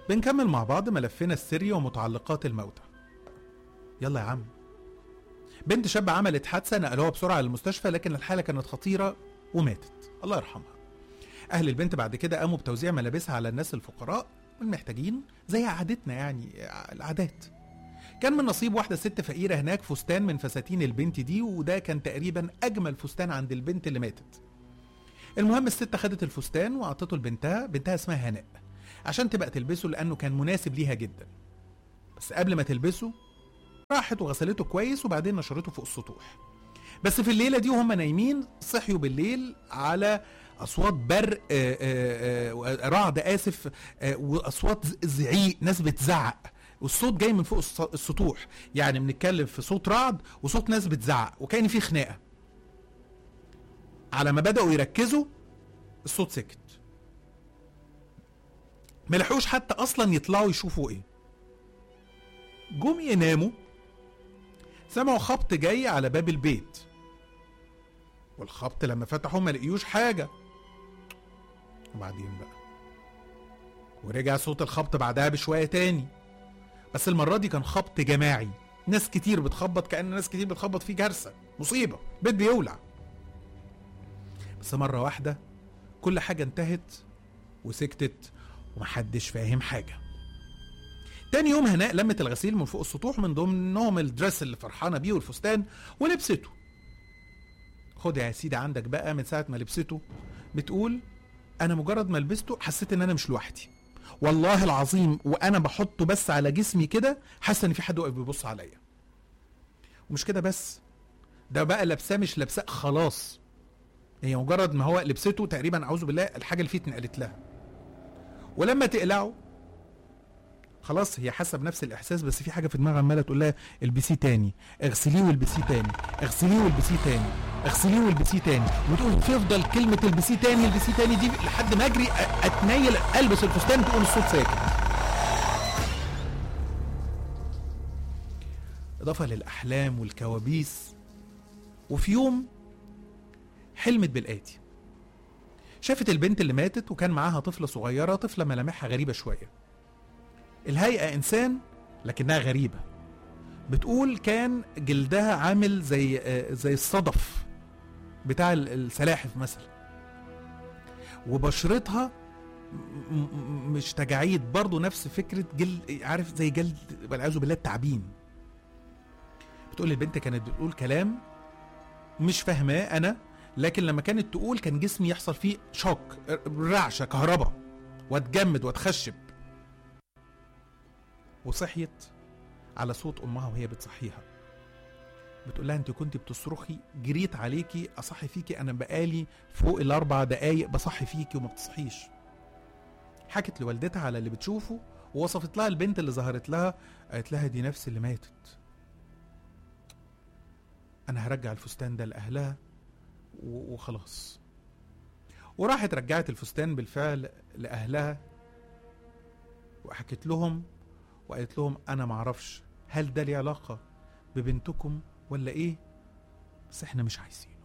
بنكمل مع بعض ملفنا السري ومتعلقات الموتى يلا يا عم بنت شابة عملت حادثة نقلوها بسرعة للمستشفى لكن الحالة كانت خطيرة وماتت الله يرحمها أهل البنت بعد كده قاموا بتوزيع ملابسها على الناس الفقراء والمحتاجين زي عادتنا يعني العادات كان من نصيب واحدة ست فقيرة هناك فستان من فساتين البنت دي وده كان تقريبا أجمل فستان عند البنت اللي ماتت المهم الست خدت الفستان وأعطته لبنتها بنتها اسمها هناء عشان تبقى تلبسه لأنه كان مناسب ليها جدا بس قبل ما تلبسه راحت وغسلته كويس وبعدين نشرته فوق السطوح بس في الليلة دي وهم نايمين صحيوا بالليل على أصوات برق آه، آه، آه، رعد آسف آه، وأصوات ز- زعيق ناس بتزعق والصوت جاي من فوق الس- السطوح يعني بنتكلم في صوت رعد وصوت ناس بتزعق وكان في خناقة على ما بدأوا يركزوا الصوت سكت ملحقوش حتى اصلا يطلعوا يشوفوا ايه جم يناموا سمعوا خبط جاي على باب البيت والخبط لما فتحوا ما لقيوش حاجه وبعدين بقى ورجع صوت الخبط بعدها بشويه تاني بس المره دي كان خبط جماعي ناس كتير بتخبط كأن ناس كتير بتخبط فيه جرسة مصيبة بيت بيولع بس مرة واحدة كل حاجة انتهت وسكتت ومحدش فاهم حاجة تاني يوم هناء لمت الغسيل من فوق السطوح من ضمنهم الدرس اللي فرحانة بيه والفستان ولبسته خد يا سيدي عندك بقى من ساعة ما لبسته بتقول أنا مجرد ما لبسته حسيت إن أنا مش لوحدي والله العظيم وأنا بحطه بس على جسمي كده حاسة إن في حد واقف بيبص عليا ومش كده بس ده بقى لابساه مش لابساه خلاص هي مجرد ما هو لبسته تقريبا اعوذ بالله الحاجه اللي فيه اتنقلت لها ولما تقلعه خلاص هي حاسه بنفس الاحساس بس في حاجه في دماغها عماله تقول لها البسيه تاني اغسليه والبسيه تاني اغسليه والبسيه تاني اغسليه والبسيه تاني وتقول تفضل كلمه البسيه تاني البسيه تاني دي لحد ما اجري أ- اتنيل البس الفستان تقول الصوت ساكت اضافه للاحلام والكوابيس وفي يوم حلمت بالآتي شافت البنت اللي ماتت وكان معاها طفلة صغيرة طفلة ملامحها غريبة شوية الهيئة إنسان لكنها غريبة بتقول كان جلدها عامل زي آه، زي الصدف بتاع ال- السلاحف مثلا وبشرتها م- م- مش تجاعيد برضه نفس فكرة جلد عارف زي جلد والعياذ بالله التعبين بتقول البنت كانت بتقول كلام مش فاهماه انا لكن لما كانت تقول كان جسمي يحصل فيه شوك رعشه كهرباء واتجمد واتخشب وصحيت على صوت امها وهي بتصحيها بتقول لها انت كنت بتصرخي جريت عليكي اصحي فيكي انا بقالي فوق الاربع دقايق بصحي فيكي وما بتصحيش حكت لوالدتها على اللي بتشوفه ووصفت لها البنت اللي ظهرت لها قالت لها دي نفس اللي ماتت انا هرجع الفستان ده لاهلها و- وخلاص وراحت رجعت الفستان بالفعل لاهلها وحكت لهم وقالت لهم انا معرفش هل ده ليه علاقه ببنتكم ولا ايه بس احنا مش عايزين